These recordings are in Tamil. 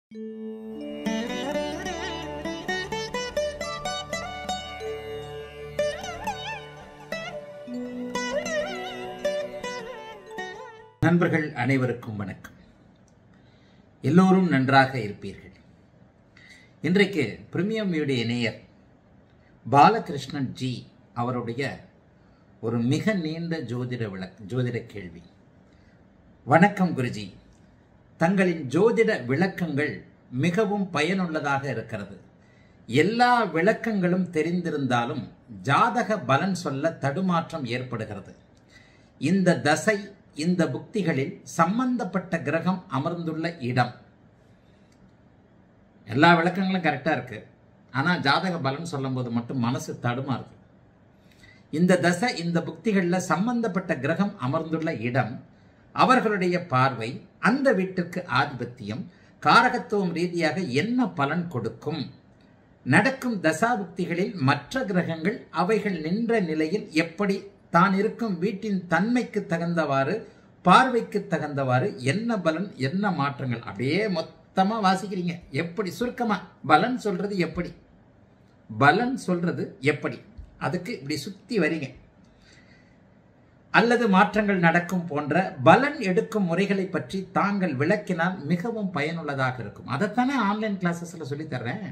நண்பர்கள் அனைவருக்கும் வணக்கம் எல்லோரும் நன்றாக இருப்பீர்கள் இன்றைக்கு பிரிமியம் வீடியோ நேயர் பாலகிருஷ்ணன் ஜி அவருடைய ஒரு மிக நீண்ட ஜோதிட விளக் ஜோதிட கேள்வி வணக்கம் குருஜி தங்களின் ஜோதிட விளக்கங்கள் மிகவும் பயனுள்ளதாக இருக்கிறது எல்லா விளக்கங்களும் தெரிந்திருந்தாலும் ஜாதக பலன் சொல்ல தடுமாற்றம் ஏற்படுகிறது இந்த தசை இந்த புக்திகளில் சம்பந்தப்பட்ட கிரகம் அமர்ந்துள்ள இடம் எல்லா விளக்கங்களும் கரெக்டாக இருக்கு ஆனால் ஜாதக பலன் சொல்லும்போது மட்டும் மனசு தடுமாறுது இந்த தசை இந்த புக்திகளில் சம்பந்தப்பட்ட கிரகம் அமர்ந்துள்ள இடம் அவர்களுடைய பார்வை அந்த வீட்டிற்கு ஆதிபத்தியம் காரகத்துவம் ரீதியாக என்ன பலன் கொடுக்கும் நடக்கும் தசாபுக்திகளில் மற்ற கிரகங்கள் அவைகள் நின்ற நிலையில் எப்படி தான் இருக்கும் வீட்டின் தன்மைக்கு தகுந்தவாறு பார்வைக்கு தகுந்தவாறு என்ன பலன் என்ன மாற்றங்கள் அப்படியே மொத்தமா வாசிக்கிறீங்க எப்படி சுருக்கமா பலன் சொல்றது எப்படி பலன் சொல்றது எப்படி அதுக்கு இப்படி சுத்தி வரீங்க அல்லது மாற்றங்கள் நடக்கும் போன்ற பலன் எடுக்கும் முறைகளை பற்றி தாங்கள் விளக்கினால் மிகவும் பயனுள்ளதாக இருக்கும் அதைத்தானே ஆன்லைன் கிளாஸஸ்ல சொல்லி தர்றேன்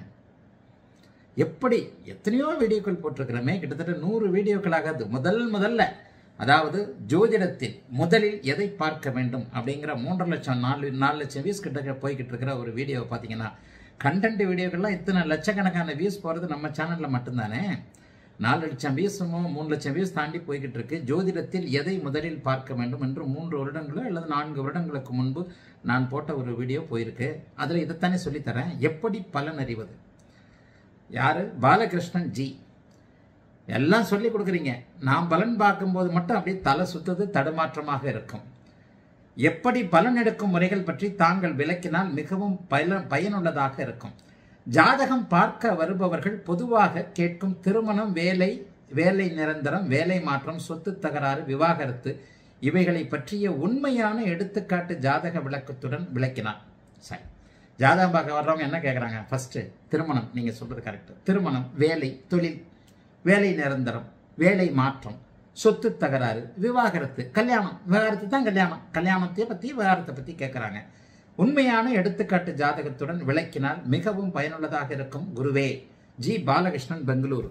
எப்படி எத்தனையோ வீடியோக்கள் போட்டிருக்கிறோமே கிட்டத்தட்ட நூறு வீடியோக்களாக முதல் முதல்ல அதாவது ஜோதிடத்தில் முதலில் எதை பார்க்க வேண்டும் அப்படிங்கிற மூன்றரை லட்சம் நாலு நாலு லட்சம் வியூஸ் கிட்ட போய்கிட்டு இருக்கிற ஒரு வீடியோவை பார்த்தீங்கன்னா கண்டென்ட் வீடியோக்கள்லாம் இத்தனை லட்சக்கணக்கான வியூஸ் போகிறது நம்ம சேனலில் மட்டும்தானே நாலு லட்சம் வியூஸுமோ மூணு லட்சம் வியூஸ் தாண்டி போய்கிட்டு இருக்கு ஜோதிடத்தில் எதை முதலில் பார்க்க வேண்டும் என்று மூன்று வருடங்களோ அல்லது நான்கு வருடங்களுக்கு முன்பு நான் போட்ட ஒரு வீடியோ போயிருக்கு அதில் இதைத்தானே சொல்லித்தரேன் எப்படி பலன் அறிவது யாரு பாலகிருஷ்ணன் ஜி எல்லாம் சொல்லி கொடுக்குறீங்க நான் பலன் பார்க்கும்போது மட்டும் அப்படியே தலை சுத்துது தடுமாற்றமாக இருக்கும் எப்படி பலன் எடுக்கும் முறைகள் பற்றி தாங்கள் விளக்கினால் மிகவும் பல பயனுள்ளதாக இருக்கும் ஜாதகம் பார்க்க வருபவர்கள் பொதுவாக கேட்கும் திருமணம் வேலை வேலை நிரந்தரம் வேலை மாற்றம் சொத்து தகராறு விவாகரத்து இவைகளை பற்றிய உண்மையான எடுத்துக்காட்டு ஜாதக விளக்கத்துடன் விளக்கினார் சரி ஜாதகம் பார்க்க வர்றவங்க என்ன கேட்குறாங்க ஃபர்ஸ்ட் திருமணம் நீங்கள் சொல்றது கரெக்ட் திருமணம் வேலை தொழில் வேலை நிரந்தரம் வேலை மாற்றம் சொத்து தகராறு விவாகரத்து கல்யாணம் விவாகரத்து தான் கல்யாணம் கல்யாணத்தை பற்றி விவாகரத்தை பற்றி கேட்குறாங்க உண்மையான எடுத்துக்காட்டு ஜாதகத்துடன் விளக்கினால் மிகவும் பயனுள்ளதாக இருக்கும் குருவே ஜி பாலகிருஷ்ணன் பெங்களூரு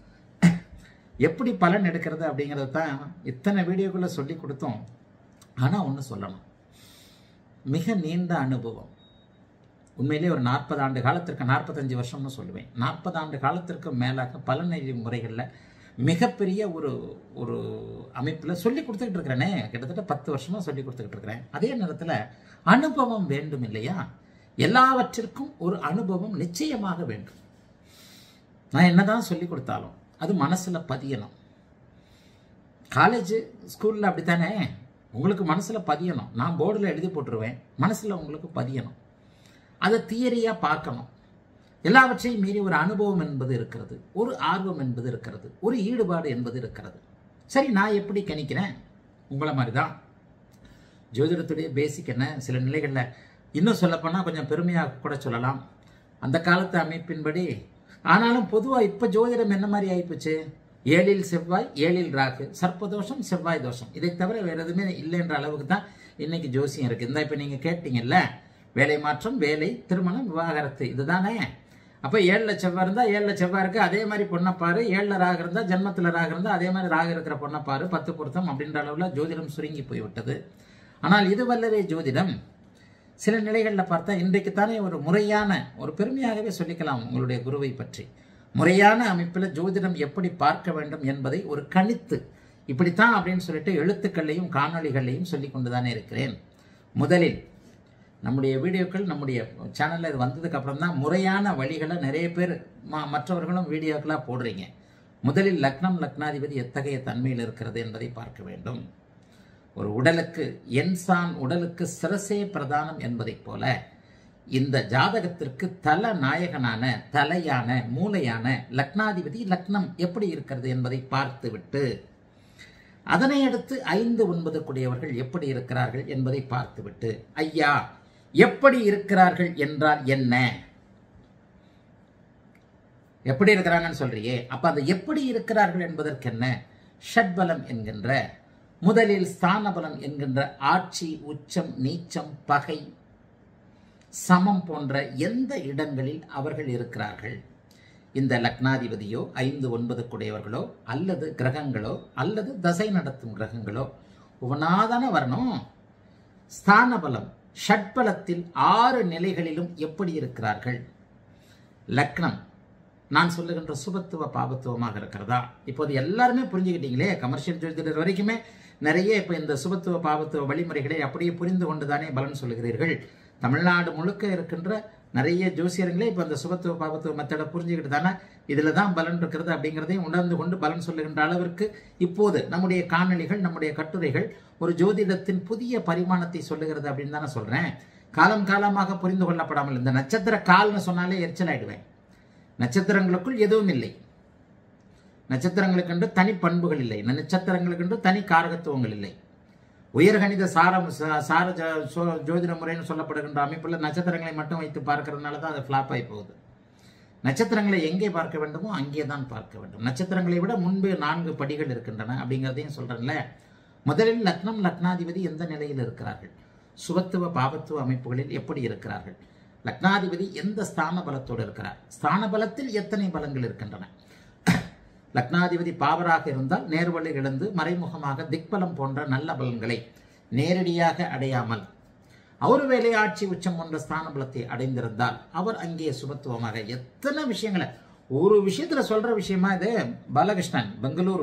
எப்படி பலன் எடுக்கிறது அப்படிங்கிறது தான் இத்தனை வீடியோக்குள்ளே சொல்லி கொடுத்தோம் ஆனால் ஒன்று சொல்லணும் மிக நீண்ட அனுபவம் உண்மையிலே ஒரு நாற்பது ஆண்டு காலத்திற்கு நாற்பத்தஞ்சு வருஷம்னு சொல்லுவேன் நாற்பது ஆண்டு காலத்திற்கு மேலாக பலநெறி முறைகளில் மிகப்பெரிய ஒரு ஒரு அமைப்பில் சொல்லி கொடுத்துக்கிட்டு இருக்கிறேனே கிட்டத்தட்ட பத்து வருஷமாக சொல்லி கொடுத்துக்கிட்டு இருக்கிறேன் அதே நேரத்தில் அனுபவம் வேண்டும் இல்லையா எல்லாவற்றிற்கும் ஒரு அனுபவம் நிச்சயமாக வேண்டும் நான் என்னதான் சொல்லி கொடுத்தாலும் அது மனசில் பதியணும் காலேஜ் ஸ்கூலில் அப்படித்தானே உங்களுக்கு மனசில் பதியணும் நான் போர்டில் எழுதி போட்டுருவேன் மனசில் உங்களுக்கு பதியணும் அதை தியரியாக பார்க்கணும் எல்லாவற்றையும் மீறி ஒரு அனுபவம் என்பது இருக்கிறது ஒரு ஆர்வம் என்பது இருக்கிறது ஒரு ஈடுபாடு என்பது இருக்கிறது சரி நான் எப்படி கணிக்கிறேன் உங்களை மாதிரி தான் ஜோதிடத்துடைய பேசிக் என்ன சில நிலைகளில் இன்னும் சொல்லப்போனால் கொஞ்சம் பெருமையாக கூட சொல்லலாம் அந்த காலத்து அமைப்பின்படி ஆனாலும் பொதுவாக இப்போ ஜோதிடம் என்ன மாதிரி ஆகிப்போச்சு ஏழில் செவ்வாய் ஏழில் ராகு சர்ப்பதோஷம் செவ்வாய் தோஷம் இதை தவிர வேறு எதுவுமே இல்லைன்ற அளவுக்கு தான் இன்னைக்கு ஜோசியம் இருக்குது இந்த இப்போ நீங்கள் கேட்டீங்கல்ல வேலை மாற்றம் வேலை திருமணம் விவாகரத்து இதுதானே அப்போ ஏழில் செவ்வாய் இருந்தால் ஏழில் செவ்வாய் இருக்கு அதே மாதிரி பொண்ணப்பாரு ஏழில் ராக இருந்தால் ஜென்மத்தில் ராக இருந்தால் அதே மாதிரி ராக இருக்கிற பொண்ணப்பாரு பத்து பொருத்தம் அப்படின்ற அளவில் ஜோதிடம் சுருங்கி போய்விட்டது ஆனால் இது வல்லவே ஜோதிடம் சில நிலைகளில் பார்த்தா இன்றைக்கு தானே ஒரு முறையான ஒரு பெருமையாகவே சொல்லிக்கலாம் உங்களுடைய குருவை பற்றி முறையான அமைப்பில் ஜோதிடம் எப்படி பார்க்க வேண்டும் என்பதை ஒரு கணித்து இப்படித்தான் அப்படின்னு சொல்லிட்டு எழுத்துக்கள்லையும் காணொளிகள்லையும் சொல்லி கொண்டு தானே இருக்கிறேன் முதலில் நம்முடைய வீடியோக்கள் நம்முடைய சேனலில் இது வந்ததுக்கு அப்புறம் தான் முறையான வழிகளை நிறைய பேர் மற்றவர்களும் வீடியோக்களாக போடுறீங்க முதலில் லக்னம் லக்னாதிபதி எத்தகைய தன்மையில் இருக்கிறது என்பதை பார்க்க வேண்டும் ஒரு உடலுக்கு என்சான் உடலுக்கு சிரசே பிரதானம் என்பதைப் போல இந்த ஜாதகத்திற்கு தல நாயகனான தலையான மூளையான லக்னாதிபதி லக்னம் எப்படி இருக்கிறது என்பதை பார்த்துவிட்டு அதனை அடுத்து ஐந்து ஒன்பது கூடியவர்கள் எப்படி இருக்கிறார்கள் என்பதை பார்த்துவிட்டு ஐயா எப்படி இருக்கிறார்கள் என்றால் என்ன எப்படி இருக்கிறாங்கன்னு சொல்றியே அப்ப அது எப்படி இருக்கிறார்கள் என்பதற்கு என்ன ஷட்பலம் என்கின்ற முதலில் ஸ்தானபலம் என்கின்ற ஆட்சி உச்சம் நீச்சம் பகை சமம் போன்ற எந்த இடங்களில் அவர்கள் இருக்கிறார்கள் இந்த லக்னாதிபதியோ ஐந்து ஒன்பது குடையவர்களோ அல்லது கிரகங்களோ அல்லது தசை நடத்தும் கிரகங்களோ ஒவ்வொன்றாதானே வரணும் ஸ்தானபலம் ஷட்பலத்தில் ஆறு நிலைகளிலும் எப்படி இருக்கிறார்கள் லக்னம் நான் சொல்லுகின்ற சுபத்துவ பாபத்துவமாக இருக்கிறதா இப்போது எல்லாருமே புரிஞ்சுக்கிட்டீங்களே கமர்ஷியல் ஜோதிடர் வரைக்குமே நிறைய இப்போ இந்த சுபத்துவ பாபத்துவ வழிமுறைகளை அப்படியே புரிந்து கொண்டுதானே பலன் சொல்லுகிறீர்கள் தமிழ்நாடு முழுக்க இருக்கின்ற நிறைய ஜோசியர்களே இப்போ இந்த சுபத்துவ பாபத்துவ மெத்தடை புரிஞ்சுக்கிட்டு தானே இதில் தான் பலன் இருக்கிறது அப்படிங்கிறதையும் உணர்ந்து கொண்டு பலன் சொல்லுகின்ற அளவிற்கு இப்போது நம்முடைய காணொளிகள் நம்முடைய கட்டுரைகள் ஒரு ஜோதிடத்தின் புதிய பரிமாணத்தை சொல்லுகிறது அப்படின்னு தானே சொல்கிறேன் காலம் காலமாக புரிந்து கொள்ளப்படாமல் இந்த நட்சத்திர கால்னு சொன்னாலே எரிச்சல் ஆயிடுவேன் நட்சத்திரங்களுக்குள் எதுவும் இல்லை நட்சத்திரங்களுக்கென்று தனி பண்புகள் இல்லை நட்சத்திரங்களுக்கென்று தனி காரகத்துவங்கள் இல்லை உயர்கணித சாரம் சா- சார ஜ- சோ- ஜோதிட முறைன்னு சொல்லப்படுகின்ற அமைப்பில் நட்சத்திரங்களை மட்டும் வைத்து பார்க்கறதுனால தான் அது ஃப்ளாப் ஆகி போகுது நட்சத்திரங்களை எங்கே பார்க்க வேண்டுமோ அங்கே தான் பார்க்க வேண்டும் நட்சத்திரங்களை விட முன்பு நான்கு படிகள் இருக்கின்றன அப்படிங்கிறதையும் சொல்றேன்ல முதலில் லக்னம் லக்னாதிபதி எந்த நிலையில் இருக்கிறார்கள் சுபத்துவ பாபத்துவ அமைப்புகளில் எப்படி இருக்கிறார்கள் லக்னாதிபதி எந்த ஸ்தான பலத்தோடு இருக்கிறார் ஸ்தான பலத்தில் எத்தனை பலங்கள் இருக்கின்றன லக்னாதிபதி பாவராக இருந்தால் நேர்வழி இழந்து மறைமுகமாக திக்பலம் போன்ற நல்ல பலன்களை நேரடியாக அடையாமல் அவர் வேலை ஆட்சி உச்சம் போன்ற ஸ்தான பலத்தை அடைந்திருந்தால் அவர் அங்கே சுபத்துவமாக எத்தனை விஷயங்களை ஒரு விஷயத்துல சொல்ற விஷயமா இது பாலகிருஷ்ணன் பெங்களூரு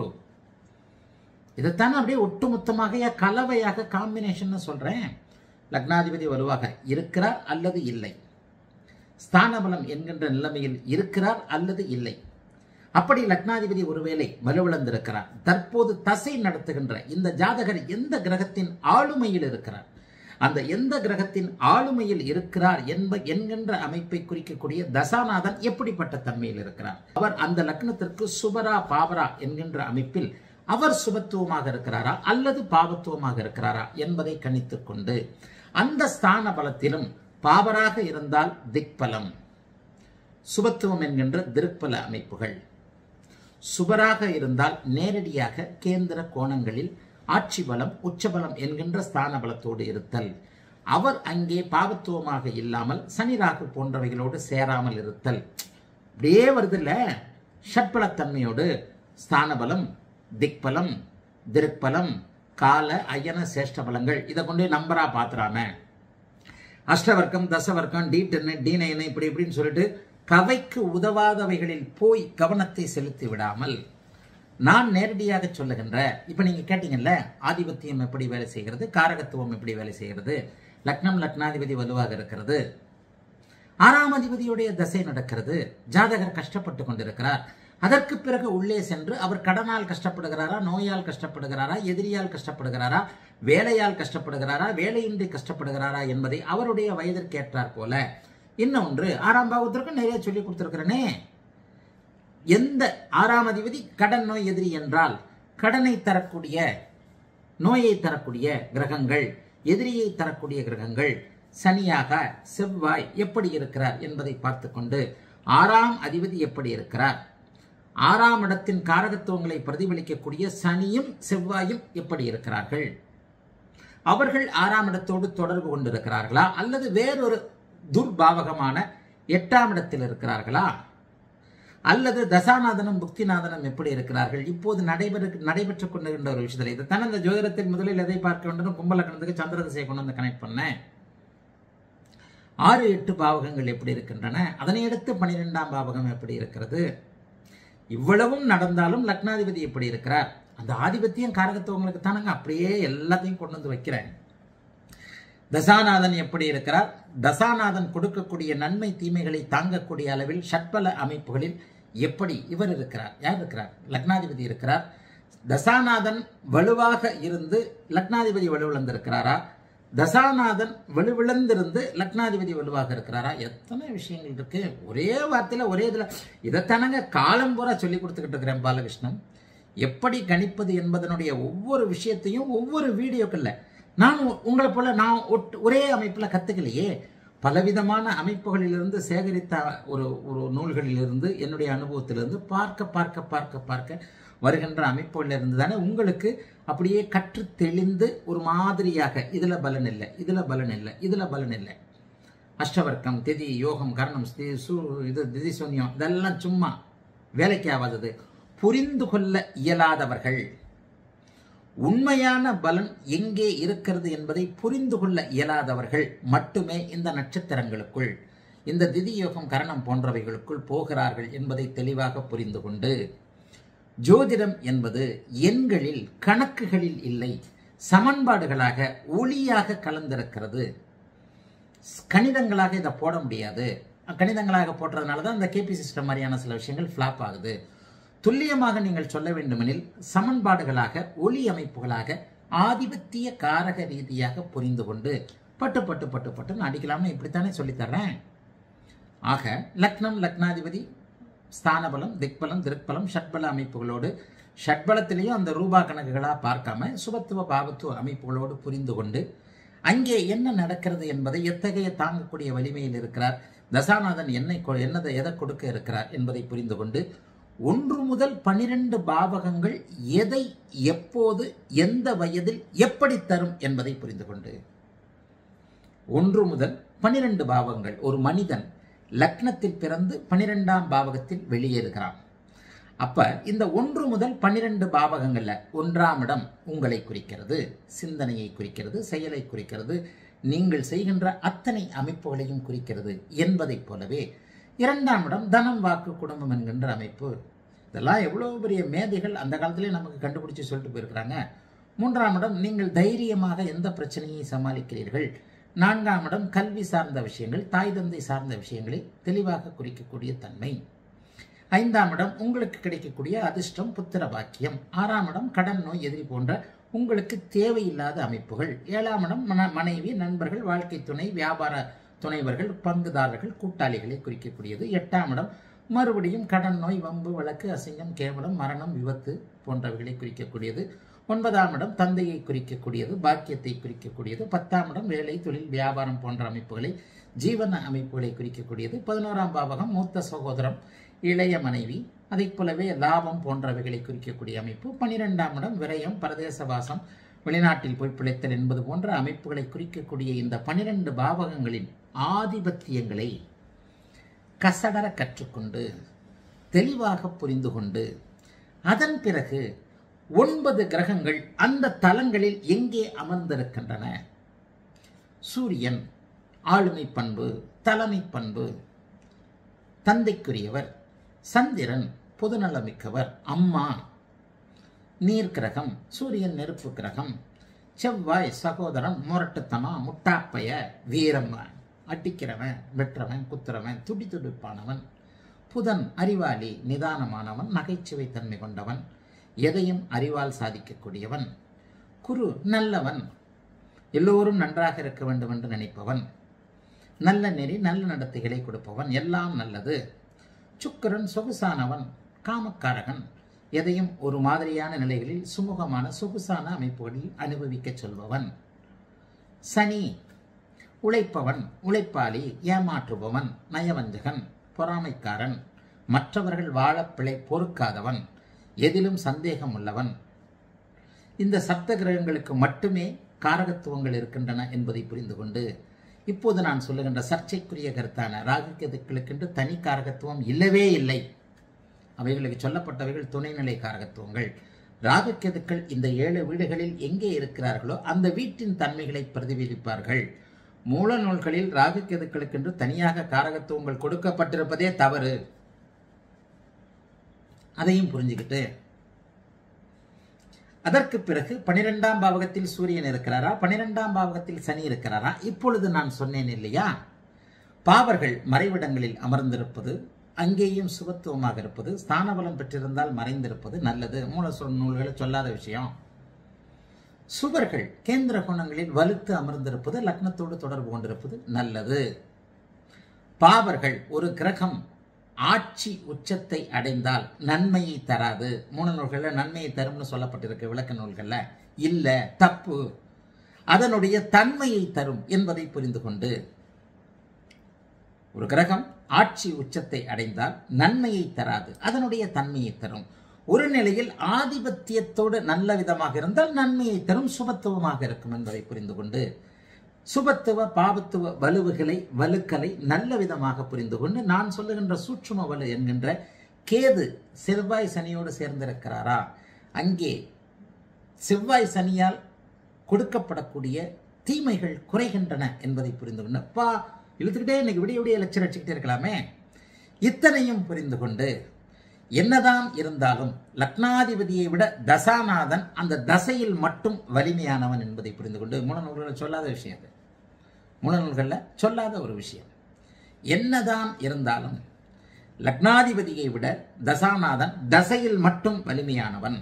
இதைத்தானே அப்படியே ஒட்டுமொத்தமாக கலவையாக காம்பினேஷன் சொல்றேன் லக்னாதிபதி வலுவாக இருக்கிறார் அல்லது இல்லை ஸ்தானபலம் என்கின்ற நிலைமையில் இருக்கிறார் அல்லது இல்லை அப்படி லக்னாதிபதி ஒருவேளை வலுவிழந்திருக்கிறார் தற்போது தசை நடத்துகின்ற இந்த ஜாதகர் எந்த கிரகத்தின் ஆளுமையில் இருக்கிறார் அந்த எந்த கிரகத்தின் ஆளுமையில் இருக்கிறார் என்ப என்கின்ற அமைப்பை குறிக்கக்கூடிய தசாநாதன் எப்படிப்பட்ட தன்மையில் இருக்கிறார் அவர் அந்த லக்னத்திற்கு சுபரா பாவரா என்கின்ற அமைப்பில் அவர் சுபத்துவமாக இருக்கிறாரா அல்லது பாவத்துவமாக இருக்கிறாரா என்பதை கணித்துக் கொண்டு அந்த ஸ்தான பலத்திலும் பாவராக இருந்தால் திக்பலம் சுபத்துவம் என்கின்ற திருப்பல அமைப்புகள் சுபராக இருந்தால் நேரடியாக கேந்திர கோணங்களில் ஆட்சி பலம் உச்சபலம் என்கின்ற ஸ்தான பலத்தோடு இருத்தல் அவர் அங்கே பாவத்துவமாக இல்லாமல் சனி ராகு போன்றவைகளோடு சேராமல் இருத்தல் அப்படியே வருதுல்ல ஷட்பலத்தன்மையோடு ஸ்தான பலம் திக்பலம் திருப்பலம் கால அயன சேஷ்ட பலங்கள் இதை கொண்டு நம்பரா பாத்துறாம அஷ்டவர்க்கம் தசவர்க்கம் டி டென்னு டி நைனு இப்படி இப்படின்னு சொல்லிட்டு கவைக்கு உதவாதவைகளில் போய் கவனத்தை செலுத்தி விடாமல் நான் நேரடியாக சொல்லுகின்ற இப்ப நீங்க கேட்டீங்கல்ல ஆதிபத்தியம் எப்படி வேலை செய்கிறது காரகத்துவம் எப்படி வேலை செய்கிறது லக்னம் லக்னாதிபதி வலுவாக இருக்கிறது ஆறாம் அதிபதியுடைய தசை நடக்கிறது ஜாதகர் கஷ்டப்பட்டு கொண்டிருக்கிறார் அதற்கு பிறகு உள்ளே சென்று அவர் கடனால் கஷ்டப்படுகிறாரா நோயால் கஷ்டப்படுகிறாரா எதிரியால் கஷ்டப்படுகிறாரா வேலையால் கஷ்டப்படுகிறாரா வேலையின்றி கஷ்டப்படுகிறாரா என்பதை அவருடைய வயதிற்கேற்றார் போல இன்னொன்று ஆறாம் பாவத்திற்கும் நிறைய சொல்லி கொடுத்திருக்கிறேனே எந்த ஆறாம் அதிபதி கடன் நோய் எதிரி என்றால் கடனை தரக்கூடிய நோயை தரக்கூடிய கிரகங்கள் எதிரியை தரக்கூடிய கிரகங்கள் சனியாக செவ்வாய் எப்படி இருக்கிறார் என்பதை பார்த்து கொண்டு ஆறாம் அதிபதி எப்படி இருக்கிறார் ஆறாம் இடத்தின் காரகத்துவங்களை பிரதிபலிக்கக்கூடிய சனியும் செவ்வாயும் எப்படி இருக்கிறார்கள் அவர்கள் ஆறாம் இடத்தோடு தொடர்பு கொண்டிருக்கிறார்களா அல்லது வேறொரு துர்பாவகமான எட்டாம் இடத்தில் இருக்கிறார்களா அல்லது தசாநாதனும் புக்திநாதனும் எப்படி இருக்கிறார்கள் இப்போது நடைபெற நடைபெற்றுக் கொண்டிருக்கின்ற ஒரு விஷயத்தில் இதைத்தானே இந்த ஜோதிடத்தில் முதலில் எதை பார்க்க வேண்டும் கும்பலக்கணத்துக்கு சந்திர திசையை கொண்டு வந்து கனெக்ட் பண்ணேன் ஆறு எட்டு பாவகங்கள் எப்படி இருக்கின்றன அதனை அடுத்து பனிரெண்டாம் பாவகம் எப்படி இருக்கிறது இவ்வளவும் நடந்தாலும் லக்னாதிபதி எப்படி இருக்கிறார் அந்த ஆதிபத்தியம் காரகத்துவங்களுக்கு தானங்க அப்படியே எல்லாத்தையும் கொண்டு வந்து வைக்கிறேன் தசாநாதன் எப்படி இருக்கிறார் தசாநாதன் கொடுக்கக்கூடிய நன்மை தீமைகளை தாங்கக்கூடிய அளவில் ஷட்பல அமைப்புகளில் எப்படி இவர் இருக்கிறார் யார் இருக்கிறார் லக்னாதிபதி இருக்கிறார் தசாநாதன் வலுவாக இருந்து லக்னாதிபதி வலுவிழந்திருக்கிறாரா தசாநாதன் வலுவிழந்திருந்து லக்னாதிபதி வலுவாக இருக்கிறாரா எத்தனை விஷயங்கள் இருக்கு ஒரே வார்த்தையில ஒரே இதுல இதைத்தானங்க காலம் பூரா சொல்லி கொடுத்துக்கிட்டு இருக்கிறேன் பாலகிருஷ்ணன் எப்படி கணிப்பது என்பதனுடைய ஒவ்வொரு விஷயத்தையும் ஒவ்வொரு வீடியோக்கள்ல நான் உ- உங்களை போல நான் ஒட்- ஒரே அமைப்பில் கத்துக்கலையே பலவிதமான அமைப்புகளிலிருந்து சேகரித்த ஒரு ஒரு நூல்களிலிருந்து என்னுடைய அனுபவத்திலிருந்து பார்க்க பார்க்க பார்க்க பார்க்க வருகின்ற அமைப்புகளிலிருந்து தானே உங்களுக்கு அப்படியே கற்று தெளிந்து ஒரு மாதிரியாக இதுல பலன் இல்லை இதுல பலன் இல்லை இதுல பலன் இல்லை அஷ்டவர்க்கம் திதி யோகம் கரணம் ஸ்தி சு இது திதி சூன்யம் இதெல்லாம் சும்மா வேலைக்கு ஆகாதது புரிந்து கொள்ள இயலாதவர்கள் உண்மையான பலன் எங்கே இருக்கிறது என்பதை புரிந்து கொள்ள இயலாதவர்கள் மட்டுமே இந்த நட்சத்திரங்களுக்குள் இந்த திதி யோகம் கரணம் போன்றவைகளுக்குள் போகிறார்கள் என்பதை தெளிவாக புரிந்து கொண்டு ஜோதிடம் என்பது எண்களில் கணக்குகளில் இல்லை சமன்பாடுகளாக ஒளியாக கலந்திருக்கிறது கணிதங்களாக இதை போட முடியாது கணிதங்களாக போட்டதுனால தான் இந்த கேபி சிஸ்டம் மாதிரியான சில விஷயங்கள் ஃப்ளாப் ஆகுது துல்லியமாக நீங்கள் சொல்ல வேண்டுமெனில் சமன்பாடுகளாக ஒளி அமைப்புகளாக ஆதிபத்திய காரக ரீதியாக புரிந்து கொண்டு பட்டு பட்டு பட்டு பட்டுன்னு அடிக்கலாம்னு இப்படித்தானே சொல்லித்தர்றேன் ஆக லக்னம் லக்னாதிபதி ஸ்தானபலம் திக்பலம் திருப்பலம் ஷட்பல அமைப்புகளோடு ஷட்பலத்திலையும் அந்த ரூபா கணக்குகளாக பார்க்காம சுபத்துவ பாவத்துவ அமைப்புகளோடு புரிந்து கொண்டு அங்கே என்ன நடக்கிறது என்பதை எத்தகைய தாங்கக்கூடிய வலிமையில் இருக்கிறார் தசாநாதன் என்னை கொ- என்னதை எதை கொடுக்க இருக்கிறார் என்பதை புரிந்து கொண்டு ஒன்று முதல் பனிரெண்டு பாவகங்கள் எதை எப்போது எந்த வயதில் எப்படி தரும் என்பதை புரிந்து கொண்டு ஒன்று முதல் பனிரெண்டு பாவங்கள் ஒரு மனிதன் லக்னத்தில் பிறந்து பனிரெண்டாம் பாவகத்தில் வெளியேறுகிறான் அப்ப இந்த ஒன்று முதல் பன்னிரண்டு பாவகங்கள்ல ஒன்றாம் இடம் உங்களை குறிக்கிறது சிந்தனையை குறிக்கிறது செயலை குறிக்கிறது நீங்கள் செய்கின்ற அத்தனை அமைப்புகளையும் குறிக்கிறது என்பதைப் போலவே இரண்டாம் இடம் தனம் வாக்கு குடும்பம் என்கின்ற அமைப்பு இதெல்லாம் எவ்வளவு பெரிய மேதைகள் அந்த காலத்திலே நமக்கு கண்டுபிடிச்சு சொல்லிட்டு போயிருக்கிறாங்க மூன்றாம் இடம் நீங்கள் தைரியமாக எந்த பிரச்சனையை சமாளிக்கிறீர்கள் நான்காம் இடம் கல்வி சார்ந்த விஷயங்கள் தாய் தந்தை சார்ந்த விஷயங்களை தெளிவாக குறிக்கக்கூடிய தன்மை ஐந்தாம் இடம் உங்களுக்கு கிடைக்கக்கூடிய அதிர்ஷ்டம் புத்திர பாக்கியம் ஆறாம் இடம் கடன் நோய் எதிரி போன்ற உங்களுக்கு தேவையில்லாத அமைப்புகள் ஏழாம் இடம் மன- மனைவி நண்பர்கள் வாழ்க்கை துணை வியாபார துணைவர்கள் பங்குதாரர்கள் கூட்டாளிகளை குறிக்கக்கூடியது எட்டாம் இடம் மறுபடியும் கடன் நோய் வம்பு வழக்கு அசிங்கம் கேவலம் மரணம் விபத்து போன்றவைகளை குறிக்கக்கூடியது ஒன்பதாம் இடம் தந்தையை குறிக்கக்கூடியது பாக்கியத்தை குறிக்கக்கூடியது பத்தாம் இடம் வேலை தொழில் வியாபாரம் போன்ற அமைப்புகளை ஜீவன அமைப்புகளை குறிக்கக்கூடியது பதினோராம் பாவகம் மூத்த சகோதரம் இளைய மனைவி அதைப் போலவே லாபம் போன்றவைகளை குறிக்கக்கூடிய அமைப்பு பனிரெண்டாம் இடம் விரயம் பரதேசவாசம் வெளிநாட்டில் போய் பிழைத்தல் என்பது போன்ற அமைப்புகளை குறிக்கக்கூடிய இந்த பனிரெண்டு பாவகங்களின் ஆதிபத்தியங்களை கசடர கற்றுக்கொண்டு தெளிவாக புரிந்து கொண்டு அதன் பிறகு ஒன்பது கிரகங்கள் அந்த தலங்களில் எங்கே அமர்ந்திருக்கின்றன சூரியன் ஆளுமை பண்பு தலைமை பண்பு தந்தைக்குரியவர் சந்திரன் பொதுநலமிக்கவர் அம்மா நீர் கிரகம் சூரியன் நெருப்பு கிரகம் செவ்வாய் சகோதரன் முரட்டுத்தனம் முட்டாப்பைய வீரம் அடிக்கிறவன் வெட்டுறவன் குத்துறவன் துடி துடிப்பானவன் புதன் அறிவாளி நிதானமானவன் நகைச்சுவை தன்மை கொண்டவன் எதையும் அறிவால் சாதிக்கக்கூடியவன் குரு நல்லவன் எல்லோரும் நன்றாக இருக்க வேண்டும் என்று நினைப்பவன் நல்ல நெறி நல்ல நடத்தைகளை கொடுப்பவன் எல்லாம் நல்லது சுக்கிரன் சொகுசானவன் காமக்காரகன் எதையும் ஒரு மாதிரியான நிலைகளில் சுமூகமான சொகுசான அமைப்புகளில் அனுபவிக்கச் சொல்பவன் சனி உழைப்பவன் உழைப்பாளி ஏமாற்றுபவன் நயவஞ்சகன் பொறாமைக்காரன் மற்றவர்கள் வாழ பிழை பொறுக்காதவன் எதிலும் சந்தேகம் உள்ளவன் இந்த சப்த கிரகங்களுக்கு மட்டுமே காரகத்துவங்கள் இருக்கின்றன என்பதை புரிந்து கொண்டு இப்போது நான் சொல்லுகின்ற சர்ச்சைக்குரிய கருத்தான ராகு கேதுக்களுக்கென்று தனி காரகத்துவம் இல்லவே இல்லை அவைகளுக்கு சொல்லப்பட்டவைகள் துணைநிலை காரகத்துவங்கள் ராகு கேதுக்கள் இந்த ஏழு வீடுகளில் எங்கே இருக்கிறார்களோ அந்த வீட்டின் தன்மைகளை பிரதிபலிப்பார்கள் மூல நூல்களில் ராகு கேதுக்களுக்கென்று தனியாக காரகத்துவங்கள் கொடுக்கப்பட்டிருப்பதே தவறு அதையும் புரிஞ்சுக்கிட்டு அதற்கு பிறகு பனிரெண்டாம் பாவகத்தில் சூரியன் இருக்கிறாரா பனிரெண்டாம் பாவகத்தில் சனி இருக்கிறாரா இப்பொழுது நான் சொன்னேன் இல்லையா பாவர்கள் மறைவிடங்களில் அமர்ந்திருப்பது அங்கேயும் சுபத்துவமாக இருப்பது ஸ்தானபலம் பெற்றிருந்தால் மறைந்திருப்பது நல்லது மூல சொல் நூல்களை சொல்லாத விஷயம் சுவர்கள் கேந்திர குணங்களில் வலுத்து அமர்ந்திருப்பது லக்னத்தோடு தொடர்பு கொண்டிருப்பது நல்லது பாவர்கள் ஒரு கிரகம் ஆட்சி உச்சத்தை அடைந்தால் நன்மையை தராது மூல நூல்களில் நன்மையை தரும்னு சொல்லப்பட்டிருக்கு விளக்க நூல்களில் இல்லை தப்பு அதனுடைய தன்மையை தரும் என்பதை புரிந்து கொண்டு ஒரு கிரகம் ஆட்சி உச்சத்தை அடைந்தால் நன்மையை தராது அதனுடைய தன்மையை தரும் ஒரு நிலையில் ஆதிபத்தியத்தோடு நல்ல விதமாக இருந்தால் நன்மையை தரும் சுபத்துவமாக இருக்கும் என்பதை புரிந்து கொண்டு சுபத்துவ பாபத்துவ வலுவுகளை வலுக்களை நல்ல விதமாக புரிந்து கொண்டு நான் சொல்லுகின்ற சூட்சும வலு என்கின்ற கேது செவ்வாய் சனியோடு சேர்ந்திருக்கிறாரா அங்கே செவ்வாய் சனியால் கொடுக்கப்படக்கூடிய தீமைகள் குறைகின்றன என்பதை புரிந்து கொண்டு அப்பா இழுத்துக்கிட்டே இன்னைக்கு விடிய விடிய லெக்சர் அடிச்சுக்கிட்டே இருக்கலாமே இத்தனையும் புரிந்து கொண்டு என்னதான் இருந்தாலும் லக்னாதிபதியை விட தசாநாதன் அந்த தசையில் மட்டும் வலிமையானவன் என்பதை புரிந்து கொண்டு மூலநூல்களில் சொல்லாத விஷயம் அது மூலநூல்களில் சொல்லாத ஒரு விஷயம் என்னதான் இருந்தாலும் லக்னாதிபதியை விட தசாநாதன் தசையில் மட்டும் வலிமையானவன்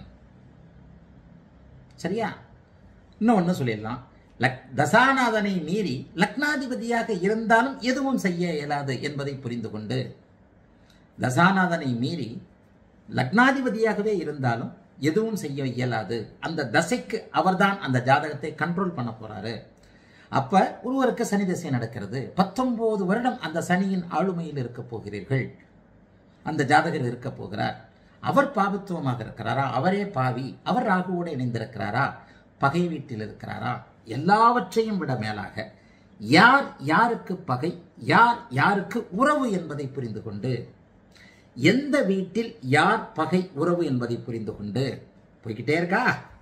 சரியா இன்னொன்று சொல்லிடலாம் லக் தசாநாதனை மீறி லக்னாதிபதியாக இருந்தாலும் எதுவும் செய்ய இயலாது என்பதை புரிந்து கொண்டு தசாநாதனை மீறி லக்னாதிபதியாகவே இருந்தாலும் எதுவும் செய்ய இயலாது அந்த தசைக்கு அவர்தான் அந்த ஜாதகத்தை கண்ட்ரோல் பண்ண போறாரு அப்ப ஒருவருக்கு சனி தசை நடக்கிறது பத்தொன்பது வருடம் அந்த சனியின் ஆளுமையில் இருக்க போகிறீர்கள் அந்த ஜாதகர் இருக்க போகிறார் அவர் பாபத்துவமாக இருக்கிறாரா அவரே பாவி அவர் ராகுவோடு இணைந்திருக்கிறாரா பகை வீட்டில் இருக்கிறாரா எல்லாவற்றையும் விட மேலாக யார் யாருக்கு பகை யார் யாருக்கு உறவு என்பதை புரிந்து கொண்டு எந்த வீட்டில் யார் பகை உறவு என்பதை புரிந்து கொண்டு போய்கிட்டே இருக்கா